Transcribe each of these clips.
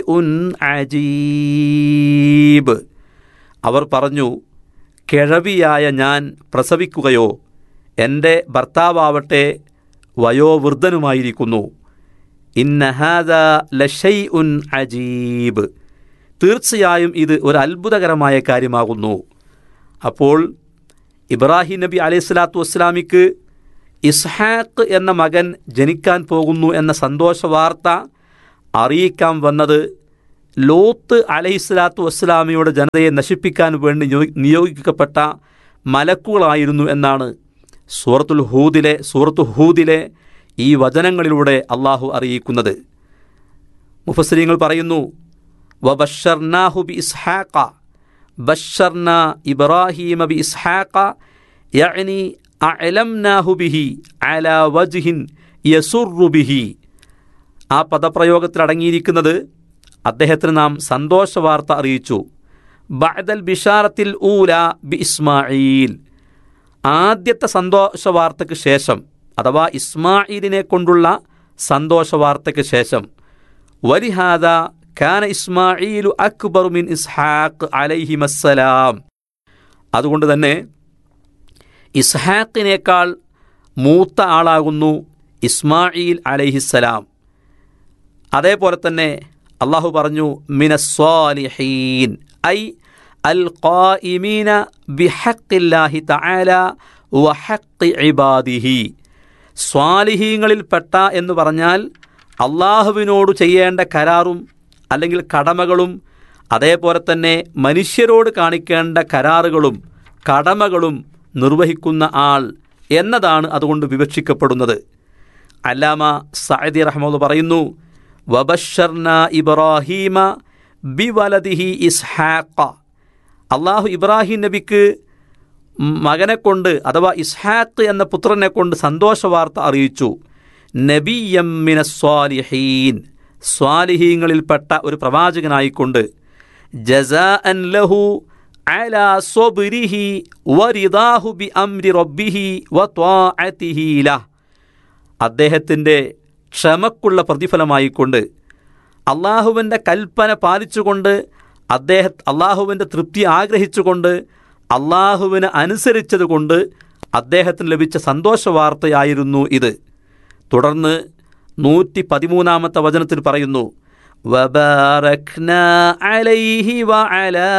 ഉൻ അജീബ് അവർ പറഞ്ഞു കിഴവിയായ ഞാൻ പ്രസവിക്കുകയോ എൻ്റെ ഭർത്താവട്ടെ വയോവൃദ്ധനുമായിരിക്കുന്നു ഇന്നഹാദ ലഷൈ ഉൻ അജീബ് തീർച്ചയായും ഇത് ഒരു അത്ഭുതകരമായ കാര്യമാകുന്നു അപ്പോൾ ഇബ്രാഹിം നബി അലൈഹി സ്വലാത്തു വസ്സലാമിക്ക് ഇസ്ഹാഖ് എന്ന മകൻ ജനിക്കാൻ പോകുന്നു എന്ന സന്തോഷ വാർത്ത അറിയിക്കാൻ വന്നത് ലോത്ത് അലൈഹിസ്ലാത്തു വസ്സലാമിയുടെ ജനതയെ നശിപ്പിക്കാൻ വേണ്ടി നിയോ- നിയോഗിക്കപ്പെട്ട മലക്കുകളായിരുന്നു എന്നാണ് സൂറത്തുൽ ഹൂദിലെ സൂറത്തു ഹൂദിലെ ഈ വചനങ്ങളിലൂടെ അള്ളാഹു അറിയിക്കുന്നത് മുഫസ്സരീങ്ങൾ പറയുന്നു വബഷർനാഹു ബി ഇസ്ഹാഖ ബഷർന ഇബ്രാഹീമ ബി ഇസ്ഹാഖ യഅനി അഅലംനാഹു ബിഹി അലാ വജ്ഹിൻ യസുറു ബിഹി ആ പദപ്രയോഗത്തിൽ അടങ്ങിയിരിക്കുന്നത് അദ്ദേഹത്തിന് നാം സന്തോഷ വാർത്ത അറിയിച്ചു ബഅദൽ ബിഷാറത്തിൽ ഊല ബി ഇസ്മായിൽ ആദ്യത്തെ സന്തോഷ വാർത്തയ്ക്ക് ശേഷം അഥവാ ഇസ്മായിലിനെ കൊണ്ടുള്ള സന്തോഷ വാർത്തയ്ക്ക് ശേഷം വലിഹാദ ഖാന ഇസ്മായിലു അക്ബർ മിൻ ഇസ്ഹാഖ് അലൈഹിമസ്സലാം അതുകൊണ്ട് തന്നെ ഇസ്ഹാഖിനേക്കാൾ മൂത്ത ആളാകുന്നു ഇസ്മായിൽ അലൈഹിസ്സലാം അതേപോലെ തന്നെ അള്ളാഹു പറഞ്ഞു മിനസ്വാലിഹീൻ ഐ അൽ ഖായിമീന ബിഹഖില്ലാഹി തആല വഹഖി ഇബാദിഹി സ്വാലിഹീങ്ങളിൽപ്പെട്ട എന്ന് പറഞ്ഞാൽ അള്ളാഹുവിനോട് ചെയ്യേണ്ട കരാറും അല്ലെങ്കിൽ കടമകളും അതേപോലെ തന്നെ മനുഷ്യരോട് കാണിക്കേണ്ട കരാറുകളും കടമകളും നിർവഹിക്കുന്ന ആൾ എന്നതാണ് അതുകൊണ്ട് വിവക്ഷിക്കപ്പെടുന്നത് അല്ലാമ സഅദി റഹ്മദ് പറയുന്നു വബഷർന ഇബ്രാഹീമ ബിവലദിഹി ഇസ്ഹാഖ അള്ളാഹു ഇബ്രാഹിം നബിക്ക് മകനെ കൊണ്ട് അഥവാ ഇസ്ഹാഖ് എന്ന പുത്രനെ കൊണ്ട് സന്തോഷവാർത്ത അറിയിച്ചു നബിയമ്മിന സ്വാലിഹീൻ സ്വാലിഹീങ്ങളിൽപ്പെട്ട ഒരു പ്രവാചകനായിക്കൊണ്ട് ജസാ അൻ ലഹു അലാ സ്വബിരിഹി വരിദാഹു ബി അംരി റബ്ബിഹി വത്വാഅതിഹി ലഹ് അദ്ദേഹത്തിൻ്റെ ക്ഷമക്കുള്ള പ്രതിഫലമായിക്കൊണ്ട് അള്ളാഹുവിൻ്റെ കൽപ്പന പാലിച്ചുകൊണ്ട് അദ്ദേഹ അള്ളാഹുവിൻ്റെ തൃപ്തി ആഗ്രഹിച്ചുകൊണ്ട് അള്ളാഹുവിന് അനുസരിച്ചതുകൊണ്ട് അദ്ദേഹത്തിന് ലഭിച്ച സന്തോഷ വാർത്തയായിരുന്നു ഇത് തുടർന്ന് നൂറ്റി പതിമൂന്നാമത്തെ വചനത്തിൽ പറയുന്നു وباركنا عليه وعلى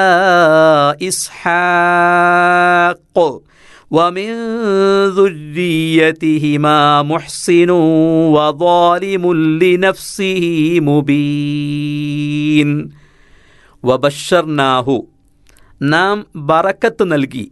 إسحاق ومن ذريتهما محسن وظالم لنفسه مبين വബഷർനാഹു നാം ബറക്കത്ത് നൽകി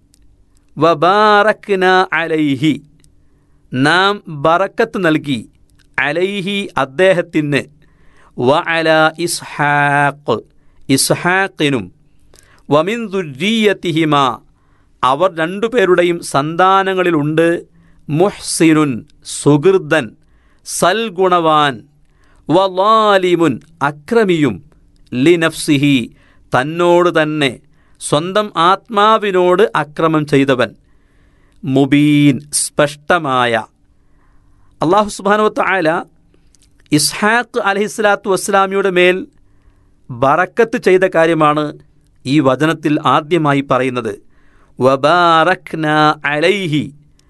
വബാറക്ന അലൈഹി നാം ബറക്കത്ത് നൽകി അലൈഹി അദ്ദേഹത്തിന് വ അല ഇസ്ഹാഖ് ഇസ്ഹാഖിനും വമിൻ ദുരീയത്തിഹിമ അവർ രണ്ടുപേരുടെയും സന്താനങ്ങളിലുണ്ട് മുഹ്സിനുൻ സുഹൃദൻ സൽഗുണവാൻ വലാലിമുൻ അക്രമിയും ലിനഫ്സിഹി തന്നോട് തന്നെ സ്വന്തം ആത്മാവിനോട് അക്രമം ചെയ്തവൻ മുബീൻ സ്പഷ്ടമായ അള്ളാഹു സുബാനുവത്ത ആല ഇസ്ഹാഖ് അലഹിസ്ലാത്തു വസ്സലാമിയുടെ മേൽ ബറക്കത്ത് ചെയ്ത കാര്യമാണ് ഈ വചനത്തിൽ ആദ്യമായി പറയുന്നത് വബാറക്ന അലൈഹി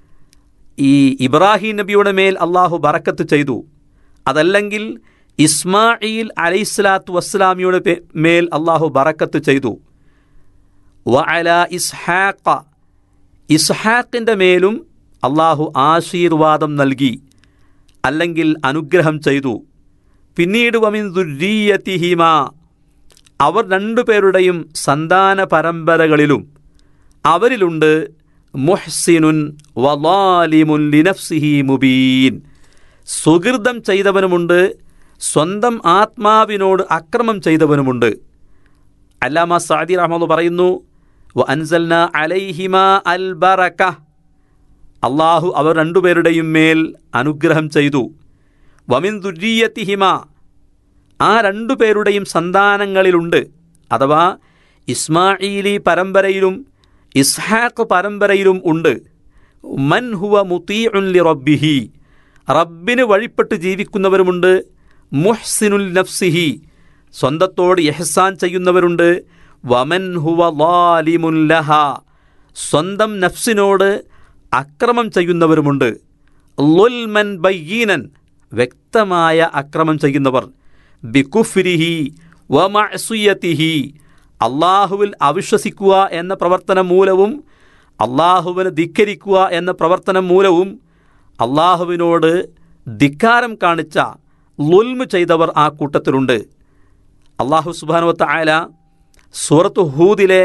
ഈ ഇബ്രാഹിം നബിയുടെ മേൽ അള്ളാഹു ബറക്കത്ത് ചെയ്തു അതല്ലെങ്കിൽ ഇസ്മായിൽ അലൈഹിസ്ലാത്തു വസ്സലാമിയുടെ പേ- മേൽ അള്ളാഹു ബറക്കത്ത് ചെയ്തു വ അല ഇസ്ഹാഖ ഇസ്ഹാഖിൻ്റെ മേലും അള്ളാഹു ആശീർവാദം നൽകി അല്ലെങ്കിൽ അനുഗ്രഹം ചെയ്തു പിന്നീട് വമിൻ ദുരീയത്തിഹിമ അവർ രണ്ടുപേരുടെയും സന്താന പരമ്പരകളിലും അവരിലുണ്ട് മുഹ്സിനുൻ വലാലിമുൻ ലിനഫ്സിഹി മുബീൻ സുഹൃതം ചെയ്തവനുമുണ്ട് സ്വന്തം ആത്മാവിനോട് അക്രമം ചെയ്തവനുമുണ്ട് അല്ലാമ സാദി റഹ്മദ് പറയുന്നു വ അൻസൽന അലൈഹിമ അൽ ബറക അള്ളാഹു അവർ രണ്ടുപേരുടെയും മേൽ അനുഗ്രഹം ചെയ്തു വമിൻ ദുരീയത്തിഹിമ ആ രണ്ടുപേരുടെയും സന്താനങ്ങളിലുണ്ട് അഥവാ ഇസ്മായിലി പരമ്പരയിലും ഇസ്ഹാഖ് പരമ്പരയിലും ഉണ്ട് മൻ ഹുവ മുത്തീഉൻ ലി റബ്ബിഹി റബ്ബിന് വഴിപ്പെട്ട് ജീവിക്കുന്നവരുമുണ്ട് മുഹ്സിനുൽ നഫ്സിഹി സ്വന്തത്തോട് യഹ്സാൻ ചെയ്യുന്നവരുണ്ട് വമൻ ഹുവ ലാലിമുൻ ലഹ സ്വന്തം നഫ്സിനോട് അക്രമം ചെയ്യുന്നവരുമുണ്ട് ലുൽമൻ ബയ്യീനൻ വ്യക്തമായ അക്രമം ചെയ്യുന്നവർ ബികുഫ്രിഹി വമഅസുയതിഹി അള്ളാഹുവിൽ അവിശ്വസിക്കുക എന്ന പ്രവർത്തനം മൂലവും അള്ളാഹുവിനെ ധിക്കരിക്കുക എന്ന പ്രവർത്തനം മൂലവും അള്ളാഹുവിനോട് ധിക്കാരം കാണിച്ച ലുൽമ് ചെയ്തവർ ആ കൂട്ടത്തിലുണ്ട് അള്ളാഹു സുബാനുവത്ത ആയ സൂറത്ത് ഹൂദിലെ